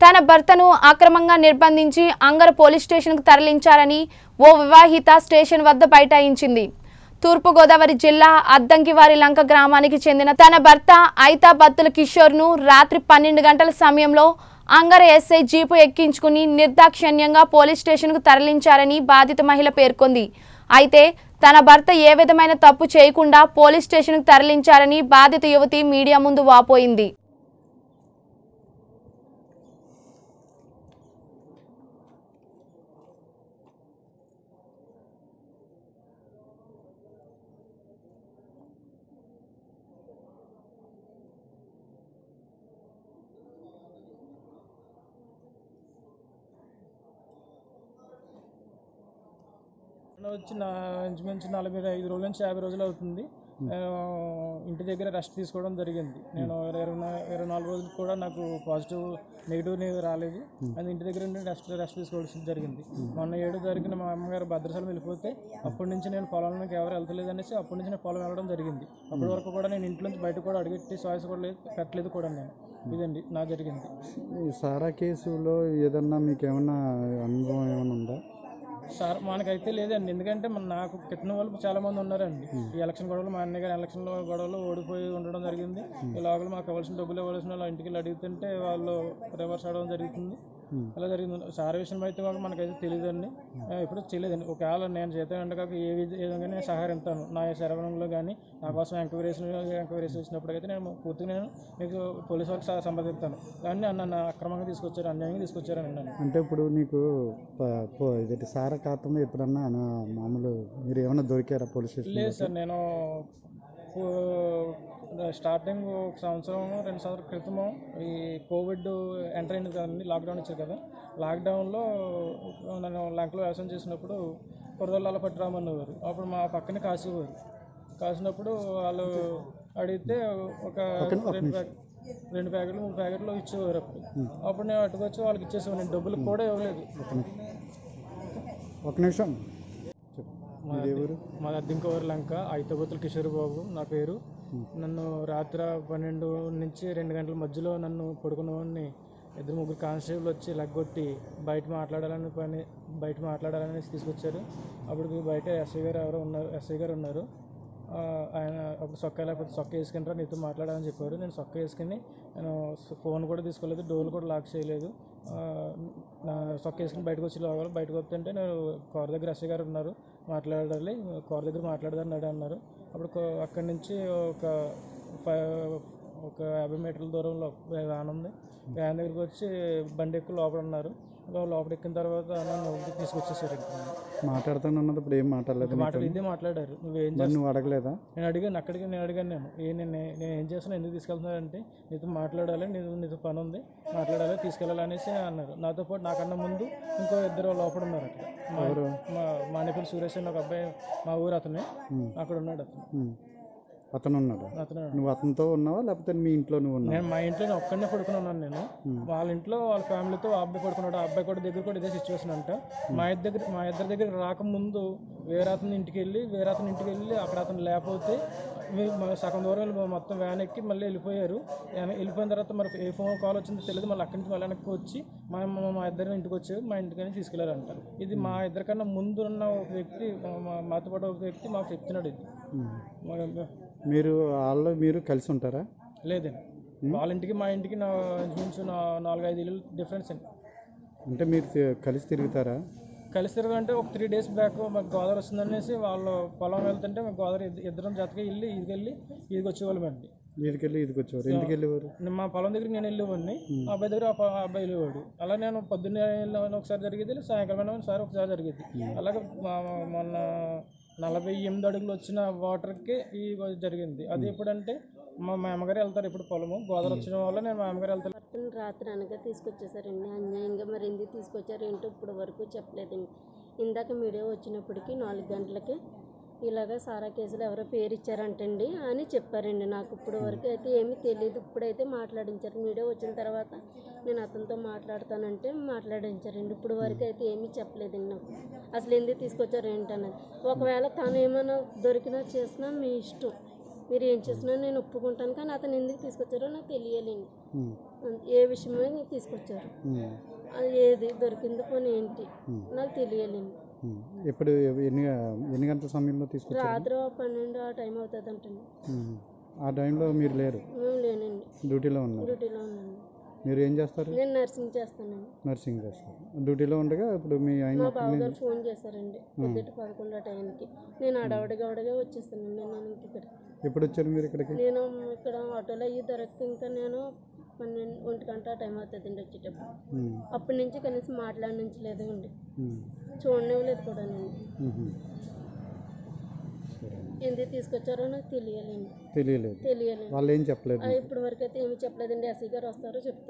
తన భర్తను అక్రమంగా నిర్బంధించి అంగర పోలీస్ స్టేషన్కు తరలించారని ఓ వివాహిత స్టేషన్ వద్ద బైఠాయించింది తూర్పుగోదావరి జిల్లా అద్దంకివారి లంక గ్రామానికి చెందిన తన భర్త ఐతా బత్తుల కిషోర్ను రాత్రి పన్నెండు గంటల సమయంలో అంగర ఎస్ఐ జీపు ఎక్కించుకుని నిర్దాక్షిణ్యంగా పోలీస్ స్టేషన్కు తరలించారని బాధిత మహిళ పేర్కొంది అయితే తన భర్త ఏ విధమైన తప్పు చేయకుండా పోలీస్ స్టేషన్కు తరలించారని బాధిత యువతి మీడియా ముందు వాపోయింది నేను వచ్చి నా ఇంచుమించు నలభై ఐదు రోజుల నుంచి యాభై రోజులు అవుతుంది ఆ, ఇంటి దగ్గర రెస్ట్ తీసుకోవడం జరిగింది నేను ఇరవై నా- ఇరవై నాలుగు రోజులు కూడా నాకు పాజిటివ్ నెగిటివ్ అనేది రాలేదు అది ఇంటి దగ్గర ఉండి రెస్ట్ రెస్ట్ తీసుకోవాల్సి జరిగింది మొన్న ఏడు తారీఖున మా అమ్మగారు భద్రశాలం వెళ్ళిపోతే అప్పటి నుంచి నేను పొలంలోకి ఎవరు వెళ్తలేదు అనేసి అప్పటి నుంచి నేను పొలం వెళ్ళడం జరిగింది అప్పటి వరకు కూడా నేను ఇంట్లో నుంచి బయట కూడా అడిగెట్టి శ్వాస కూడా లేదు పెట్టలేదు కూడా నేను ఇదండి నా జరిగింది ఈ సారా కేసులో ఏదన్నా మీకు ఏమన్నా అనుభవం ఏమైనా ఉందా సార్ మనకైతే లేదండి ఎందుకంటే మన నాకు కిట్టిన వాళ్ళు చాలా మంది ఉన్నారండి ఈ ఎలక్షన్ గొడవలు మా అన్నయ్య గారు ఎలక్షన్ గొడవలు ఓడిపోయి ఉండడం జరిగింది ఈ లోపల మాకు కావాల్సిన డబ్బులు ఇవ్వాల్సిన వాళ్ళు ఇంటికి వెళ్ళి అడుగుతుంటే వాళ్ళు రివర్స్ అవడం జరుగుతుంది అలా జరిగింది సార్ విషయం అయితే మాకు మనకైతే తెలియదండి ఎప్పుడు చేయలేదండి ఒకవేళ నేను చేత ఉండగా ఏ విధ- ఏ విధంగా నేను సహకరిస్తాను నా శరవణంలో కానీ నా కోసం ఎంక్వైరీస్ ఎంక్వైరీస్ వచ్చినప్పుడైతే నేను పూర్తిగా నేను మీకు పోలీసు వాళ్ళకి సహ- సంప్రదిస్తాను కానీ నన్ను అక్రమంగా తీసుకొచ్చారు అన్యాయంగా తీసుకొచ్చారని నన్ను అంటే ఇప్పుడు నీకు ప- పో- ఇదేంటి సారా ఖాతాలో ఎప్పుడన్నా నా- మామూలు మీరు ఏమన్నా దొరికారా పోలీస్ స్టేషన్ లేదు సార్ నేను కు- స్టార్టింగ్ ఒక సంవత్సరం రెండు సంవత్సరాల క్రితము ఈ కోవిడ్ ఎంటర్ అయింది కదండి లాక్డౌన్ ఇచ్చారు కదా లాక్డౌన్లో నన్ను లంకలో వ్యవసాయం చేసినప్పుడు కుర్రదొల్లాల పట్టురామన్నవారు అప్పుడు మా పక్కనే కాసేవారు కాసినప్పుడు వాళ్ళు అడిగితే ఒక రెండు ప్యాకెట్ రెండు ప్యాకెట్లు మూడు ప్యాకెట్లు ఇచ్చేవారు అప్పుడు అప్పుడు నేను అటుకొచ్చి వాళ్ళకి ఇచ్చేసేవారు నేను డబ్బులు కూడా ఇవ్వలేదు ఒక నిమిషం చెప్పు మీది ఎవరు మా అద్దెంకోవరి లంక ఐతబోతుల కిషోర్ బాబు నా పేరు నన్ను రాత్రి పన్నెండు నుంచి రెండు గంటల మధ్యలో నన్ను పడుకున్నవాడిని ఇద్దరు ముగ్గురు కానిస్టేబుల్ వచ్చి లగ్గొట్టి బయట మాట్లాడాలని పని బయట మాట్లాడాలని తీసుకొచ్చారు అప్పుడు బయట ఎస్ఐ గారు ఎవరో ఉన్నారు ఎస్ఐ గారు ఉన్నారు ఆ, ఆయన అప్పుడు సొక్క లేకపోతే సొక్క వేసుకుంటారా నీతో మాట్లాడాలని చెప్పారు నేను సొక్క వేసుకుని నేను ఫోన్ కూడా తీసుకోలేదు డోర్లు కూడా లాక్ చేయలేదు ఆ, నా సొక్క వేసుకుని బయటకు వచ్చి లోపల బయటకు వస్తుంటే నేను కార్ దగ్గర ఎస్ఐ గారు ఉన్నారు మాట్లాడాలి కార్ దగ్గర మాట్లాడదాన్ని అన్నారు అప్పుడు కో- అక్కడి నుంచి ఒక ఫైవ్ ఒక యాభై మీటర్ల దూరంలో వ్యాన్ ఉంది వ్యాన్ దగ్గరికి వచ్చి బండి ఎక్కువ లోపల ఉన్నారు లో- లోపల ఎక్కిన తర్వాత నన్ను తీసుకొచ్చేసారు ఇంకా మాట్లాడుతాను అన్నది ఇప్పుడు ఏం మాట్లాడలేదు మాట్లాడి ఇదే మాట్లాడారు నువ్వేం మరి నువ్వు అడగలేదా నేను అడిగాను అక్కడికి నేను అడిగాను నేను ఏ నేను నేను ఏం చేస్తున్నా ఎందుకు తీసుకెళ్తున్నారంటే నీతో మాట్లాడాలి నీతో నీతో పని ఉంది మాట్లాడాలి తీసుకెళ్ళాలి అనేసి అన్నారు నాతో పాటు నాకన్నా ముందు ఇంకో ఇద్దరు లోపల ఉన్నారు అక్కడ మా- మా మానేపల్లి సురేష్ అని ఒక అబ్బాయి మా ఊరు అతనే అక్కడ ఉన్నాడు అతను ఉమ్. అతను ఉన్నాడు అతను నువ్వు అతనితో ఉన్నావా లేకపోతే మీ ఇంట్లో నువ్వు ఉన్నావా నేను మా ఇంట్లో నేను ఒక్కడనే పడుకుని ఉన్నాను నేను వాళ్ళ ఇంట్లో వాళ్ళ ఫ్యామిలీతో ఆ అబ్బాయి పడుకున్నాడు ఆ అబ్బాయి కూడా దగ్గర కూడా ఇదే సిచ్యువేషన్ అంట మా ఇద్దరి దగ్గర మా ఇద్దరి దగ్గర రాకముందు వేరే అతని ఇంటికి వెళ్ళి వేరే అతని ఇంటికి వెళ్ళి అక్కడ అతను లేకపోతే మీ- మా సగం దూరం వెళ్ళి మొత్తం వ్యాన్ ఎక్కి మళ్ళీ వెళ్ళిపోయారు వెన- వెళ్ళిపోయిన తర్వాత మరి ఏ ఫోన్ కాల్ వచ్చిందో తెలియదు మళ్ళీ అక్కడి నుంచి మళ్ళీ వెనక్కి వచ్చి మా మా- మా ఇద్దరిని ఇంటికి వచ్చి మా ఇంటికని తీసుకెళ్లారంట ఇది మా ఇద్దరికన్నా ముందు ఉన్న ఒక వ్యక్తి మా- మా- మాతో పాటు ఒక వ్యక్తి మాకు చెప్తున్నాడు ఇది ఉమ్. మా- మీరు వాళ్ళు మీరు కలిసి ఉంటారా లేదండి వాళ్ళ ఇంటికి మా ఇంటికి నా ఇంచుమించు నా నాలుగైదు ఇల్లు డిఫరెన్స్ అండి అంటే మీరు తి- కలిసి తిరుగుతారా కలిసి తిరగంటే ఒక త్రీ డేస్ బ్యాక్ మాకు గోదావరి వస్తుందనేసి వాళ్ళు పొలం వెళ్తుంటే మేము గోదావరి ఇద్ద- ఇద్దరం జతగా వెళ్ళి ఇదికి వెళ్ళి ఇదికి వచ్చేవాళ్ళమండి ఇదికెళ్ళి ఇదికి వచ్చేవారు ఎందుకు వెళ్ళేవారు నేను మా పొలం దగ్గరికి నేను వెళ్ళేవాడిని ఆ అబ్బాయి దగ్గర ఆ ప- ఆ అబ్బాయి వెళ్ళేవాడు అలా నేను పొద్దున్నే వెళ్ళామని ఒకసారి జరిగేది సాయంకాలం వెళ్ళామని ఒకసారి ఒకసారి జరిగేది అలాగే మా- మా- మొన్న నలభై ఎనిమిది అడుగులు వచ్చిన వాటర్కి ఈ జరిగింది అది ఎప్పుడంటే మా మా అమ్మగారు వెళ్తారు ఇప్పుడు పొలము గోదావరి వచ్చిన వల్ల నేను మా అమ్మగారు వెళ్తాను భర్తను రాత్రి అనగా తీసుకొచ్చేసారండి అన్యాయంగా మరి ఎందుకు తీసుకొచ్చారు ఏంటో ఇప్పుడు వరకు చెప్పలేదండి ఇందాక మీడియా వచ్చినప్పటికీ నాలుగు గంటలకి ఇలాగ సారా కేసులో ఎవరో పేరు ఇచ్చారంటండి అని చెప్పారండి నాకు ఇప్పుడు వరకు అయితే ఏమీ తెలియదు ఇప్పుడైతే మాట్లాడించారు మీడియా వచ్చిన తర్వాత నేను అతనితో మాట్లాడతానంటే మాట్లాడించారండి ఇప్పుడు వరకు అయితే ఏమీ చెప్పలేదండి నాకు అసలు ఎందుకు తీసుకొచ్చారు ఏంటన్నది ఒకవేళ తను ఏమైనా దొరికినా చేసినా మీ ఇష్టం మీరు ఏం చేసినా నేను ఒప్పుకుంటాను కానీ అతను ఎందుకు తీసుకొచ్చారో నాకు తెలియాలండి ఉమ్, అంత- ఏ విషయమై తీసుకొచ్చారు ఉమ్, అది ఏది దొరికింది పని ఏంటి ఉమ్, నాకు తెలియలేదు ఉమ్. ఎప్పుడు ఎన్ని ఎన్ని గంటల సమయంలో తీసుకొచ్చారు రాత్రి ఓ పన్నెండు ఆ టైం అవుతుంది అంటండి ఉమ్. ఆ టైంలో మీరు లేరు మేము లేనండి డ్యూటీలో ఉన్నారు డ్యూటీలో ఉన్నాను మీరు ఏం చేస్తారు నేను నర్సింగ్ చేస్తానండి నర్సింగ్ చేస్తారు డ్యూటీలో ఉండగా ఇప్పుడు మీ ఆయన మా బావగారు ఫోన్ చేశారండి పొద్దుట పదకొండు ఆ టైంకి నేను అడవడిగా అడగా వచ్చేస్తానండి నేను ఇంక ఇక్కడికి ఎప్పుడు వచ్చారు మీరు ఇక్కడికి నేను ఇక్కడ ఆటోలో అయ్యి దొరక్క ఇంకా నేను పన్నెండు ఒంటి గంట ఆ టైం అవుతుందండి వచ్చేటప్పుడు ఉమ్, అప్పటి నుంచి కనీసం మాట్లాడనించలేదు అండి ఉమ్, చూడనివ్వలేదు కూడా నేను ఉహు. సరే ఎందుకు తీసుకొచ్చారో నాకు తెలియాలండి తెలియలేదు తెలియాలండి వాళ్ళు ఏం చెప్పలేదు ఇప్పటి వరకు అయితే ఏమి చెప్పలేదండి ఎస్ఐ గారు వస్తారో చెప్తారు